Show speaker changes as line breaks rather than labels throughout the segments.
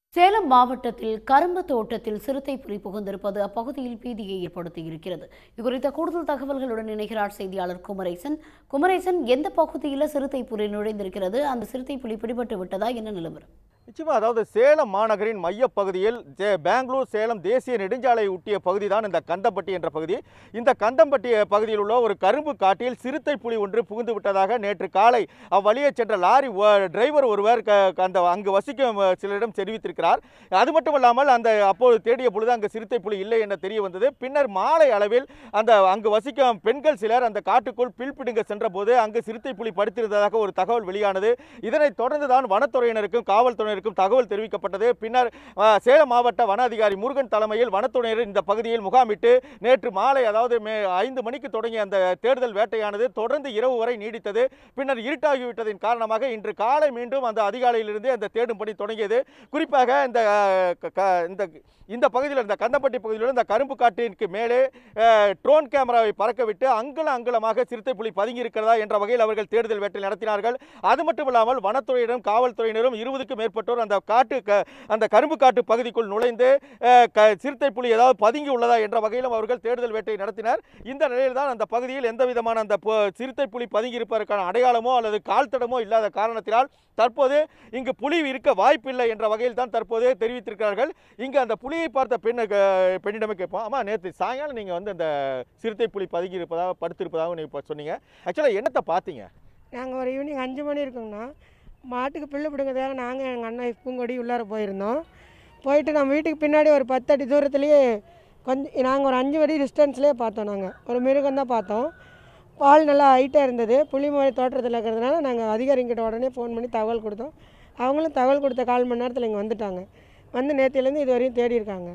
சேலம் மாவட்டத்தில் கரும்பு தோட்டத்தில் சிறுத்தை புலி புகுந்திருப்பது அப்பகுதியில் பீதியை ஏற்படுத்தியிருக்கிறது இதுகுறித்த கூடுதல் தகவல்களுடன் இணைகிறார் செய்தியாளர் குமரேசன் குமரேசன் எந்த பகுதியில் சிறுத்தை புலி நுழைந்திருக்கிறது அந்த சிறுத்தை புலி பிடிபட்டு விட்டதா என்ன நிலவரம்
நிச்சயமா அதாவது சேலம் மாநகரின் மையப்பகுதியில் ஜே- பெங்களூர் சேலம் தேசிய நெடுஞ்சாலை ஒட்டிய பகுதி தான் இந்த கந்தம்பட்டி என்ற பகுதி இந்த கந்தம்பட்டி பகுதியில் உள்ள ஒரு கரும்பு காட்டில் சிறுத்தை புலி ஒன்று புகுந்து விட்டதாக நேற்று காலை அவ்வழியே சென்ற லாரி ஓ- டிரைவர் ஒருவர் க- க- அந்த அங்கு வசிக்கும் அஹ், சிலரிடம் தெரிவித்திருக்கிறார் அது மட்டுமல்லாமல் அந்த அப்போது தேடிய பொழுது அங்கு சிறுத்தை புலி இல்லை என தெரிய வந்தது பின்னர் மாலை அளவில் அந்த அங்கு வசிக்கும் பெண்கள் சிலர் அந்த காட்டுக்குள் பில் பிடுங்க சென்றபோது அங்கு சிறுத்தை புலி படுத்திருந்ததாக ஒரு தகவல் வெளியானது இதனைத் தொடர்ந்து தான் வனத்துறையினருக்கும் காவல்துறையினருக்கும் தகவல் தெரிவிக்கப்பட்டது பின்னர் அஹ், சேலம் மாவட்ட வன அதிகாரி முருகன் தலைமையில் வனத்துறையினர் இந்த பகுதியில் முகாமிட்டு நேற்று மாலை அதாவது மே ஐந்து மணிக்கு தொடங்கிய அந்த தேடுதல் வேட்டையானது தொடர்ந்து இரவு வரை நீடித்தது பின்னர் இருட்டாகிவிட்டதின் காரணமாக இன்று காலை மீண்டும் அந்த அதிகாலையிலிருந்து அந்த தேடும் பணி தொடங்கியது குறிப்பாக இந்த அஹ், க- க- இந்த இந்த பகுதியில் இந்த கந்தப்பட்டி பகுதியில் உள்ள இந்த கரும்பு காட்டிற்கு மேலே அஹ், ட்ரோன் கேமராவை பறக்கவிட்டு அங்குல அங்குலமாக சிறுத்தை புலி பதுங்கி இருக்கிறதா என்ற வகையில் அவர்கள் தேடுதல் வேட்டை நடத்தினார்கள் அது மட்டுமில்லாமல் வனத்துறையினரும் காவல்துறையினரும் இருபதுக்கும் மேற்பட்டோர் அந்த காட்டு க- அந்த கரும்பு காட்டு பகுதிக்குள் நுழைந்து அஹ், க- சிறுத்தை புலி ஏதாவது பதுங்கி உள்ளதா என்ற வகையிலும் அவர்கள் தேடுதல் வேட்டை நடத்தினர் இந்த நிலையில் தான் அந்த பகுதியில் எந்த விதமான அந்த பு- சிறுத்தை புலி பதுங்கி இருப்பதற்கான அடையாளமோ அல்லது கால் தடமோ இல்லாத காரணத்தினால் தற்போது இங்கு புலி இருக்க வாய்ப்பில்லை என்ற வகையில் தான் தற்போது தெரிவித்திருக்கிறார்கள் இங்கு அந்த புலியை பார்த்த பெண்ணு பெண்ணிடமே கேட்போம் ஆமா நேற்று சாயங்காலம் நீங்க வந்து அந்த சிறுத்தை புலி பதுங்கி இருப்பதாக படுத்திருப்பதாக நீங்க இப்ப சொன்னீங்க ஆக்சுவலாக என்னத்தை பார்த்தீங்க
நாங்கள் ஒரு ஈவினிங் அஞ்சு மணி இருக்குங்கண்ணா மாட்டுக்கு பில்லு பிடுங்கிறதுக்காக நாங்கள் எங்கள் அண்ணன் பூங்கொடி உள்ளார போயிருந்தோம் போயிட்டு நம்ம வீட்டுக்கு பின்னாடி ஒரு பத்து அடி தூரத்துலேயே கொஞ்சம் நாங்கள் ஒரு அஞ்சு அடி டிஸ்டன்ஸ்லேயே பார்த்தோம் நாங்கள் ஒரு மிருகம் தான் பார்த்தோம் பால் நல்லா ஹைட்டாக இருந்தது புளிமலை தோட்டத்தில் இருக்கிறதுனால நாங்கள் அதிகாரிங்கிட்ட உடனே ஃபோன் பண்ணி தகவல் கொடுத்தோம் அவங்களும் தகவல் கொடுத்த கால் மணி நேரத்தில் இங்கே வந்துட்டாங்க வந்து நேற்றுலேருந்து இது வரையும் தேடி இருக்காங்க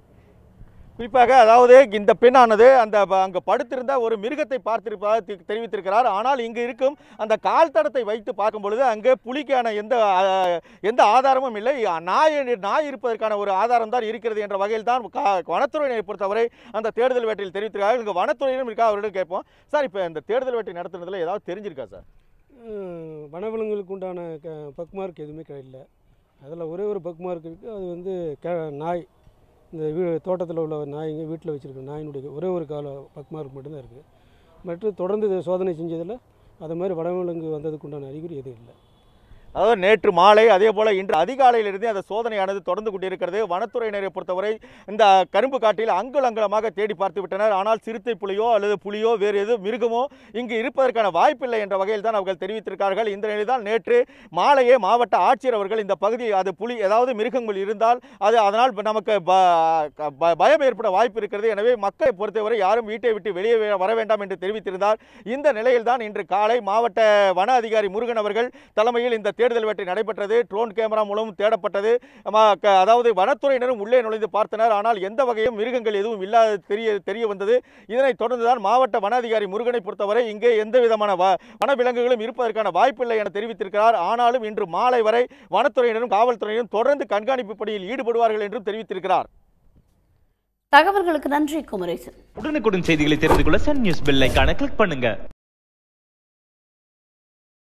குறிப்பாக அதாவது இந்த பெண்ணானது அந்த ப- அங்கு படுத்திருந்த ஒரு மிருகத்தை பார்த்திருப்பதாக தெ- தெரிவித்திருக்கிறார் ஆனால் இங்கு இருக்கும் அந்த கால் தடத்தை வைத்து பார்க்கும் பொழுது அங்கே புலிக்கான எந்த அஹ், எந்த ஆதாரமும் இல்லை நாய் நாய் இருப்பதற்கான ஒரு ஆதாரம் தான் இருக்கிறது என்ற வகையில் தான் கா- வனத்துறையினரை பொறுத்தவரை அந்த தேடுதல் வேட்டையில் தெரிவித்திருக்காங்க இங்கே வனத்துறையினரும் இருக்கா அவரிடம் கேட்போம் சார் இப்போ இந்த தேடுதல் வேட்டை நடத்துனதுல ஏதாவது தெரிஞ்சிருக்கா சார்
அஹ் வனவிலங்குகளுக்கு உண்டான க பக்மார்க் எதுவுமே கிடையாது அதில் ஒரே ஒரு பக்மார்க் இருக்குது அது வந்து க நாய் இந்த வீ தோட்டத்தில் உள்ள நாய்ங்க வீட்டில் வச்சுருக்க நாயினுடைய ஒரே ஒரு கால பக்மார்க் மட்டும்தான் இருக்குது மற்ற தொடர்ந்து இதை சோதனை செஞ்சதில் அது மாதிரி வனவிலங்கு வந்ததுக்கு உண்டான அறிகுறி எதுவும் இல்லை
அதாவது நேற்று மாலை அதே போல இன்று அதிகாலையிலிருந்தே அந்த சோதனையானது தொடர்ந்து கொண்டிருக்கிறது வனத்துறையினரை பொறுத்தவரை இந்த கரும்பு காட்டில் அங்குல அங்குலமாக தேடி பார்த்து விட்டனர் ஆனால் சிறுத்தை புலியோ அல்லது புலியோ வேறு எது மிருகமோ இங்கு இருப்பதற்கான வாய்ப்பில்லை என்ற வகையில் தான் அவர்கள் தெரிவித்திருக்கார்கள் இந்த நிலையில் தான் நேற்று மாலையே மாவட்ட ஆட்சியர் அவர்கள் இந்த பகுதி அது புலி ஏதாவது மிருகங்கள் இருந்தால் அது அதனால் நமக்கு ப- ப- பயம் ஏற்பட வாய்ப்பு இருக்கிறது எனவே மக்களை பொறுத்தவரை யாரும் வீட்டை விட்டு வெளியே வே- வர வேண்டாம் என்று தெரிவித்திருந்தார் இந்த நிலையில் தான் இன்று காலை மாவட்ட வன அதிகாரி முருகன் அவர்கள் தலைமையில் இந்த தேடுதல் வேட்டை நடைபெற்றது ட்ரோன் கேமரா மூலம் தேடப்பட்டது ஆமா, க- அதாவது வனத்துறையினரும் உள்ளே நுழைந்து பார்த்தனர் ஆனால் எந்த வகையும் மிருகங்கள் எதுவும் இல்லாத தெரிய தெரிய வந்தது இதனைத் தொடர்ந்துதான் மாவட்ட வன அதிகாரி முருகனை பொறுத்தவரை இங்கே எந்த விதமான வ- வனவிலங்குகளும் இருப்பதற்கான வாய்ப்பில்லை என தெரிவித்திருக்கிறார் ஆனாலும் இன்று மாலை வரை வனத்துறையினரும் காவல்துறையினரும் தொடர்ந்து கண்காணிப்பு பணியில் ஈடுபடுவார்கள் என்றும் தெரிவித்திருக்கிறார்
தகவல்களுக்கு நன்றி குமரேசன்
உடனுக்குடன் செய்திகளை தெரிந்து கொள்ள சன் நியூஸ் பெல் ஐகானை கிளிக் பண்ணுங்க